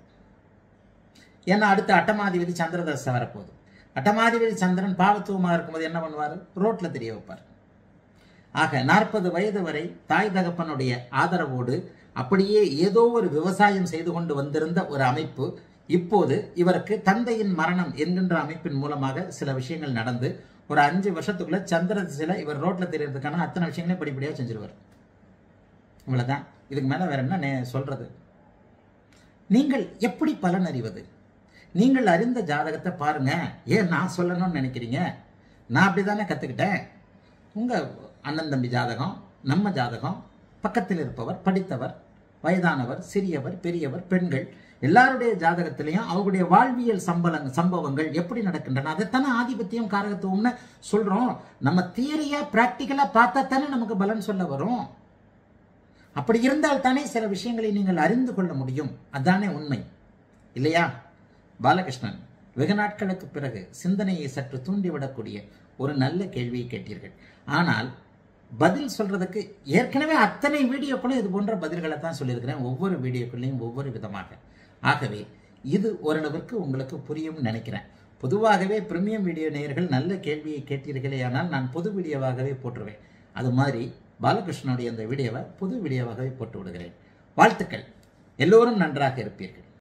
ஏன்னா அடுத்த அட்டமாதிபதி சந்திரதசை வரப்போகுது அட்டமாதிபதி சந்திரன் பாவத்துவமாக இருக்கும்போது என்ன பண்ணுவார் ரோட்ல தெரிய வைப்பார் ஆக நாற்பது வயது வரை தாய் தகப்பனுடைய ஆதரவோடு அப்படியே ஏதோ ஒரு விவசாயம் செய்து கொண்டு வந்திருந்த ஒரு அமைப்பு இப்போது இவருக்கு தந்தையின் மரணம் என்கின்ற அமைப்பின் மூலமாக சில விஷயங்கள் நடந்து ஒரு அஞ்சு வருஷத்துக்குள்ள சந்திர திசையில இவர் ரோட்ல தெரியறதுக்கான அத்தனை விஷயங்களையும் படிப்படியாக செஞ்சிருவார் இவ்வளவுதான் இதுக்கு மேல வேற என்ன நே- சொல்றது நீங்கள் எப்படி பலன் அறிவது நீங்கள் அறிந்த ஜாதகத்தை பாருங்க ஏன் நான் சொல்லணும்னு நினைக்கிறீங்க நான் அப்படிதானே கத்துக்கிட்டேன் உங்க அண்ணன் தம்பி ஜாதகம் நம்ம ஜாதகம் பக்கத்தில் இருப்பவர் படித்தவர் வயதானவர் சிறியவர் பெரியவர் பெண்கள் எல்லாருடைய ஜாதகத்திலையும் அவங்களுடைய வாழ்வியல் சம்பளங்க சம்பவங்கள் எப்படி நடக்கின்றன அதைத்தானே ஆதிபத்தியம் காரகத்துவம்னு சொல்றோம் நம்ம தியரியா பிராக்டிக்கலா பார்த்தா தானே நமக்கு பலன் சொல்ல வரும் அப்படி இருந்தால் தானே சில விஷயங்களை நீங்கள் அறிந்து கொள்ள முடியும் அதானே உண்மை இல்லையா பாலகிருஷ்ணன் வெகு நாட்களுக்கு பிறகு சிந்தனையை சற்று தூண்டிவிடக்கூடிய ஒரு நல்ல கேள்வியை கேட்டீர்கள் ஆனால் பதில் சொல்றதுக்கு ஏற்கனவே அத்தனை வீடியோக்களும் இது போன்ற பதில்களை தான் சொல்லியிருக்கிறேன் ஒவ்வொரு வீடியோக்குள்ளேயும் ஒவ்வொரு விதமாக ஆகவே இது ஓரளவிற்கு உங்களுக்கு புரியும் நினைக்கிறேன் பொதுவாகவே பிரீமியம் வீடியோ நேயர்கள் நல்ல கேள்வியை கேட்டீர்களே ஆனால் நான் பொது வீடியோவாகவே போட்டுருவேன் அது மாதிரி பாலகிருஷ்ணனுடைய அந்த வீடியோவை பொது வீடியோவாகவே போட்டு விடுகிறேன் வாழ்த்துக்கள் எல்லோரும் நன்றாக இருப்பீர்கள்